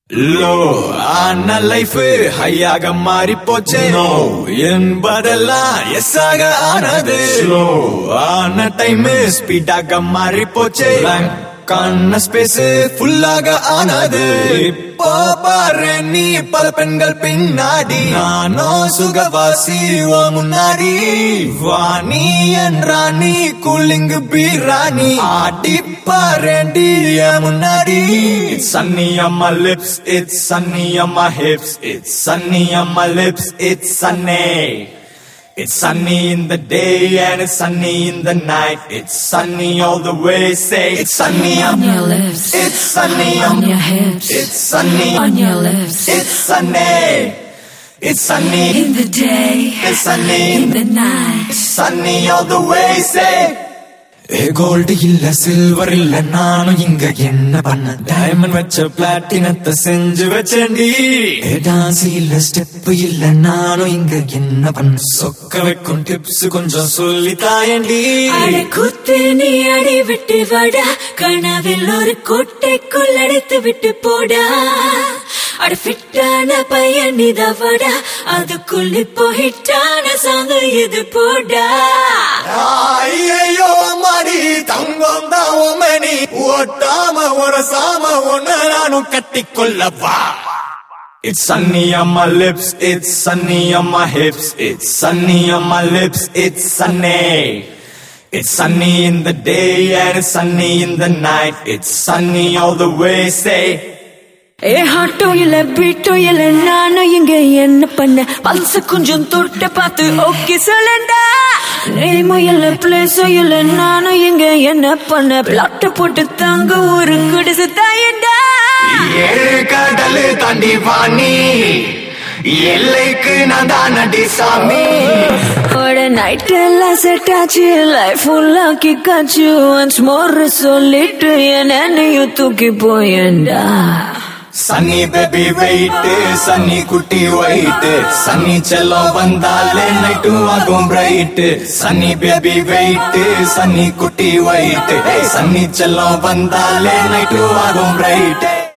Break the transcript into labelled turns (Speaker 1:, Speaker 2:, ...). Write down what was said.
Speaker 1: Low ஆன life ஹையாக மாறி போச்சே நோ என்பதெல்லாம் எஸ் ஆக ஆனது ஸ்லோ ஆன டைம் ஸ்பீடாக மாறி போச்சே கண்ண ஸ்பேஸ் ஃபுல்லாக ஆனது இப்போ பாரு நீ பல பெண்கள் பின்னாடி நானோ சுகவாசி ஓ முன்னாடி வாணி என் ராணி கூலிங் பீராணி ஆடி பாரேண்டி என் முன்னாடி It's sunny on my lips, it's sunny on my hips, it's sunny on my lips, it's sunny. It's sunny in the day and it's sunny in the night. It's sunny all the way. Say it's sunny
Speaker 2: on your lips.
Speaker 1: It's sunny
Speaker 2: on your hips.
Speaker 1: It's sunny
Speaker 2: on your lips.
Speaker 1: It's sunny. It's sunny
Speaker 2: In the day,
Speaker 1: It's sunny
Speaker 2: in the night.
Speaker 1: sunny all the way. Say. ஏ gold இல்ல silver இல்ல நானும் இங்க என்ன பண்ண diamond வச்ச பிளாட்டினத்தை செஞ்சு வச்சேன்டி ஏ dance இல்ல ஸ்டெப் இல்ல நானும் இங்க என்ன பண்ண சொக்க வைக்கும் டிப்ஸ் கொஞ்சம் சொல்லி தாயண்டி
Speaker 2: அட குத்து நீ அடி விட்டு வாடா கனவில் ஒரு கோட்டைக்குள் அடைத்து விட்டு போடா அட ஃபிட்டான பையன் நீதாவடா அதுக்குள் இப்போ ஹிட்டான சாங் இது போடா
Speaker 1: ஐயோ மாடி தங்கம் தான் உமனி ஓட்டாம உரசாம ஒன்னு நானும் கட்டிக்கொள்ளவா It's sunny on my lips, it's sunny on my hips, it's sunny on my lips, it's sunny. It's sunny in the day and it's sunny in the night, it's sunny all the way, say.
Speaker 2: ஏ ஹாட்டோ இல்ல பீட்டோ இல்ல நானும் இங்க என்ன பண்ண பல்ச கொஞ்சம் தொட்டு பார்த்து okay சொல்லண்டா நேமோ இல்ல பிளேஸோ இல்ல நானும் இங்க என்ன பண்ண பிளாட்ட போட்டு தாங்க ஒரு குடிசை தாயண்டா
Speaker 1: ஏழு கடலு தாண்டி வாணி எல்லைக்கு நான் தான் நடி சாமி
Speaker 2: ஒரு நைட் எல்லாம் செட் ஆச்சு லைஃப் ஃபுல்லா கிக்காச்சு ஒன்ஸ் மோர் சொல்லிட்டு என்னையும் தூக்கி போயண்டா
Speaker 1: சன்னி பேபி வெயிட் சன்னி குட்டி ஒயிட் சன்னி செல்லம் வந்தாலே நைட்டும் ஆகும் bright Sunny baby wait Sunny குட்டி ஒயிட் சன்னி செல்லம் வந்தாலே நைட்டும் ஆகும் பிரைட்